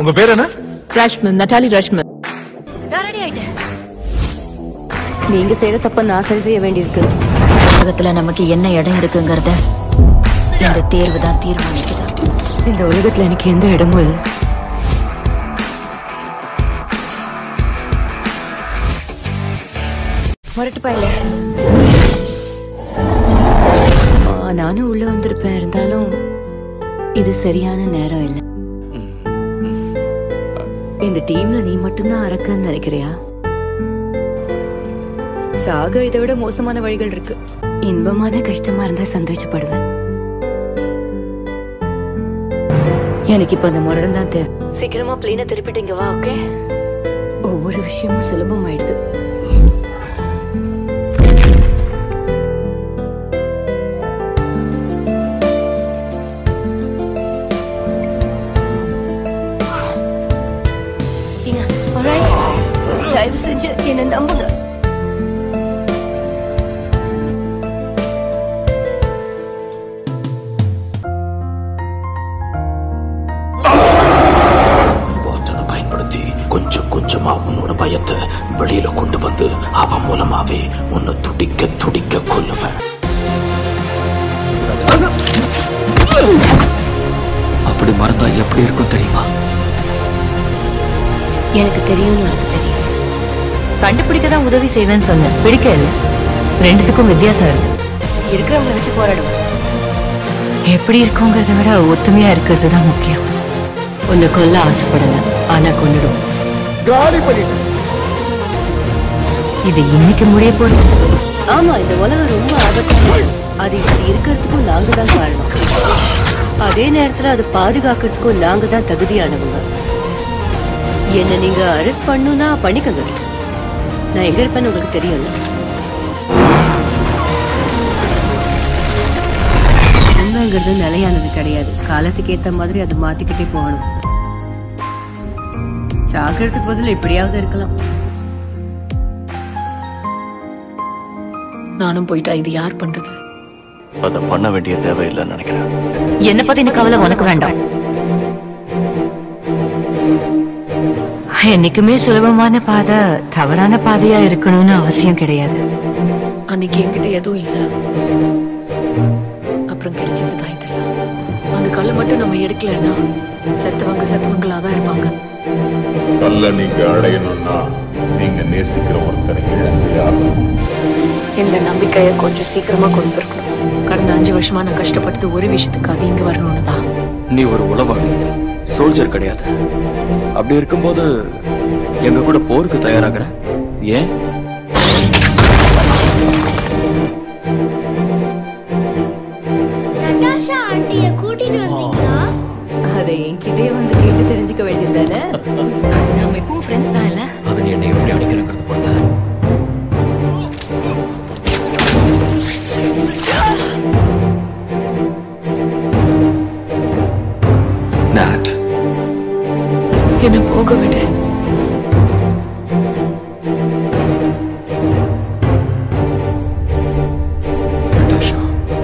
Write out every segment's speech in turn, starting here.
உங்க பேர் என்ன ரஷ்மன் நட்டாலி ரஷ்மன் நீங்க செய்யற தப்ப நான் சரி செய்ய வேண்டியிருக்கு உலகத்துல நமக்கு என்ன இடம் இருக்குங்கிறத இந்த தேர்வு தான் தீர்மானிக்குது இந்த உலகத்துல எனக்கு எந்த இடமும் இல்லை முரட்டு பாயில நானும் உள்ள வந்திருப்பேன் இருந்தாலும் இது சரியான நேரம் இல்லை இந்த டீம்ல நீ மட்டும்தான் அரக்கன்னு நினைக்கிறியா சாக இதை விட மோசமான வழிகள் இருக்கு இன்பமான கஷ்டமா இருந்தா சந்தோஷப்படுவேன் எனக்கு இப்ப அந்த முரடன் தான் தேவை சீக்கிரமா பிளேனை திருப்பிட்டு இங்க வா ஓகே ஒவ்வொரு விஷயமும் சுலபமாயிடுது தயவு செஞ்சு என்ன நம்புங்க போச்சனை பயன்படுத்தி கொஞ்சம் கொஞ்சமா உன்னோட பயத்தை வெளியில கொண்டு வந்து அவன் மூலமாவே உன்னை துடிக்க துடிக்க கொல்லுவேன் அப்படி மறந்தா எப்படி இருக்கும் தெரியுமா எனக்கு தெரியும் உனக்கு தெரியும் கண்டுபிடிக்க தான் உதவி செய்வேன்னு சொன்னேன் பிடிக்க இல்ல ரெண்டுத்துக்கும் வித்தியாசம் இருக்கு இருக்கிறவங்களை வச்சு போராடுவோம் எப்படி இருக்கோங்கிறத விட ஒத்துமையா இருக்கிறது தான் முக்கியம் உன்னை கொல்ல ஆசைப்படல ஆனா கொன்னுடுவோம் இது இன்னைக்கு முடிய போறது ஆமா இந்த உலகம் ரொம்ப ஆபத்தானது அது இப்படி இருக்கிறதுக்கும் நாங்க தான் காரணம் அதே நேரத்துல அது பாதுகாக்கிறதுக்கும் நாங்க தான் தகுதியானவங்க என்ன நீங்க அரெஸ்ட் பண்ணுனா பண்ணிக்கங்க நான் எங்க இருப்பேன்னு உங்களுக்கு தெரியும்ல உண்மைங்கிறது நிலையானது கிடையாது காலத்துக்கு ஏத்த மாதிரி அது மாத்திக்கிட்டே போகணும் சாகிறதுக்கு பதில் எப்படியாவது இருக்கலாம் நானும் போயிட்டா இது யார் பண்றது அதை பண்ண வேண்டிய தேவையில்லைன்னு நினைக்கிறேன் என்ன பத்தின கவலை உனக்கு வேண்டாம் என்னைக்குமே சுலபமான பாதை தவறான பாதையா இருக்கணும்னு அவசியம் கிடையாது அன்னைக்கு என்கிட்ட எதுவும் இல்ல அப்புறம் கிடைச்சது தான் இதெல்லாம் அந்த கல்லை மட்டும் நம்ம எடுக்கலன்னா செத்தவங்க செத்தவங்களா தான் இருப்பாங்க கல்ல நீங்க அடையணும்னா நீங்க நேசிக்கிற ஒருத்தரை இழந்தே ஆகணும் இந்த நம்பிக்கையை கொஞ்சம் சீக்கிரமா கொடுத்துருக்கணும் கடந்த அஞ்சு வருஷமா நான் கஷ்டப்பட்டது ஒரு விஷயத்துக்கு அது இங்க வரணும்னு தான் நீ ஒரு உளவாளி சோல்ஜர் கிடையாது அப்படி இருக்கும்போது எங்க கூட போருக்கு தயாராகிற ஏன் நட்டாஷா ஆண்டிய கூட்டிட்டு வந்தீங்களா அதை என்கிட்டயே வந்து கேட்டு தெரிஞ்சுக்க வேண்டியது தானே நம்ம இப்பவும் ஃப்ரெண்ட்ஸ் தான் இல்ல அது நீ என்னை எப்படி அடிக்கிறங்கிறது பொறுத்த நாட் என்ன போக விடு நட்டாஷா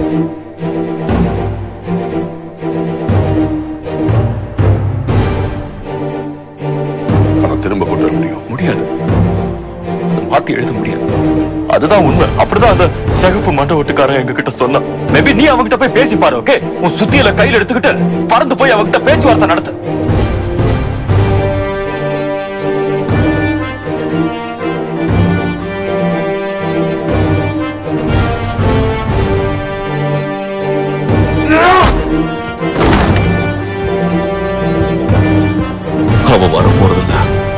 ஆனா திரும்ப கொண்டு வர முடியும் முடியாது அதை மாத்தி எழுத முடியாது அதுதான் உண்மை அப்படிதான் அந்த சிகப்பு மண்ட ஓட்டுக்காரன் எங்க கிட்ட சொன்னான் மேபி நீ அவங்கிட்ட போய் பேசி பாரு ஓகே உன் சுத்தியில கையில எடுத்துக்கிட்டு பறந்து போய் அவங்கிட்ட பேச்சுவார்த்தை நடத்து அவன் வர போறதில்ல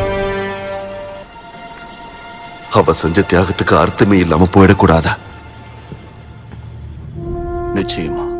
அவ செஞ்ச தியாகத்துக்கு அர்த்தமே இல்லாம போயிடக்கூடாதா நிச்சயமா